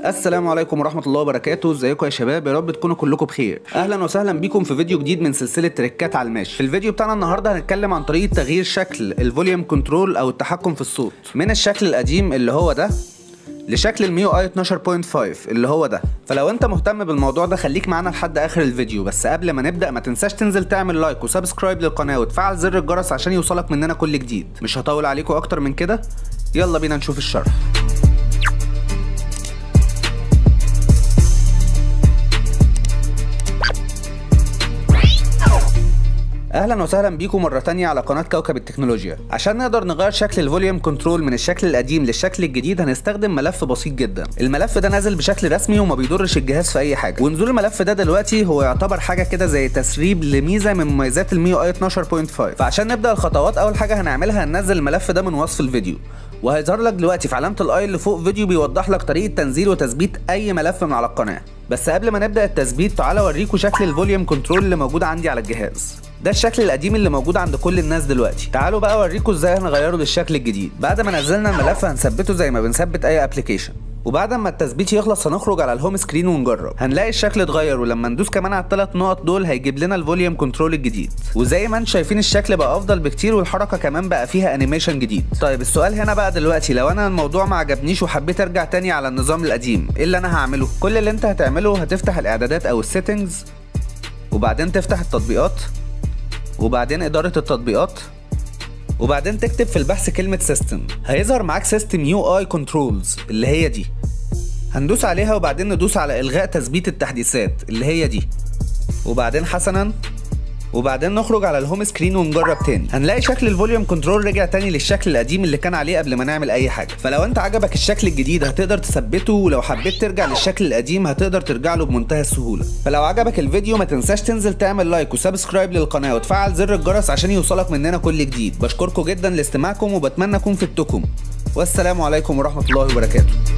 السلام عليكم ورحمة الله وبركاته ازيكم يا شباب يا رب تكونوا كلكم بخير اهلا وسهلا بيكم في فيديو جديد من سلسلة تريكات على الماشي في الفيديو بتاعنا النهاردة هنتكلم عن طريقة تغيير شكل الفوليوم كنترول او التحكم في الصوت من الشكل القديم اللي هو ده لشكل الميو اي 12.5 اللي هو ده فلو انت مهتم بالموضوع ده خليك معانا لحد اخر الفيديو بس قبل ما نبدا ما تنساش تنزل تعمل لايك وسبسكرايب للقناه وتفعل زر الجرس عشان يوصلك مننا كل جديد مش هطول عليكم اكتر من كده يلا بينا نشوف الشرح اهلا وسهلا بيكم مره تانية على قناه كوكب التكنولوجيا عشان نقدر نغير شكل الفوليوم كنترول من الشكل القديم للشكل الجديد هنستخدم ملف بسيط جدا الملف ده نازل بشكل رسمي وما بيضرش الجهاز في اي حاجه ونزول الملف ده دلوقتي هو يعتبر حاجه كده زي تسريب لميزه من مميزات الميو اي 12.5 فعشان نبدا الخطوات اول حاجه هنعملها هننزل الملف ده من وصف الفيديو وهيظهر لك دلوقتي في علامه الاي اللي فوق فيديو بيوضح لك طريقه تنزيل وتثبيت اي ملف من على القناه بس قبل ما نبدا التثبيت تعالى اوريكم شكل الفوليوم كنترول اللي موجود عندي على الجهاز ده الشكل القديم اللي موجود عند كل الناس دلوقتي تعالوا بقى اوريكم ازاي هنغيره للشكل الجديد بعد ما نزلنا الملف هنثبته زي ما بنثبت اي ابلكيشن وبعد ما التثبيت يخلص هنخرج على الهوم سكرين ونجرب هنلاقي الشكل اتغير ولما ندوس كمان على الثلاث نقط دول هيجيب لنا الفوليوم كنترول الجديد وزي ما انتم شايفين الشكل بقى افضل بكتير والحركه كمان بقى فيها انيميشن جديد طيب السؤال هنا بقى دلوقتي لو انا الموضوع ما عجبنيش وحبيت ارجع تاني على النظام القديم ايه اللي انا هعمله كل اللي انت هتعمله هتفتح الاعدادات او السيتنجز وبعدين تفتح التطبيقات وبعدين إدارة التطبيقات وبعدين تكتب في البحث كلمة سيستم هيظهر معاك سيستم يو اي كنترولز اللي هي دي هندوس عليها وبعدين ندوس على إلغاء تثبيت التحديثات اللي هي دي وبعدين حسنا وبعدين نخرج على الهوم سكرين ونجرب تاني هنلاقي شكل الفوليوم كنترول رجع تاني للشكل القديم اللي كان عليه قبل ما نعمل اي حاجه فلو انت عجبك الشكل الجديد هتقدر تثبته ولو حبيت ترجع للشكل القديم هتقدر ترجع له بمنتهى السهوله فلو عجبك الفيديو ما تنساش تنزل تعمل لايك وسبسكرايب للقناه وتفعل زر الجرس عشان يوصلك مننا كل جديد بشكركم جدا لاستماعكم وبتمنى اكون فدتكم والسلام عليكم ورحمه الله وبركاته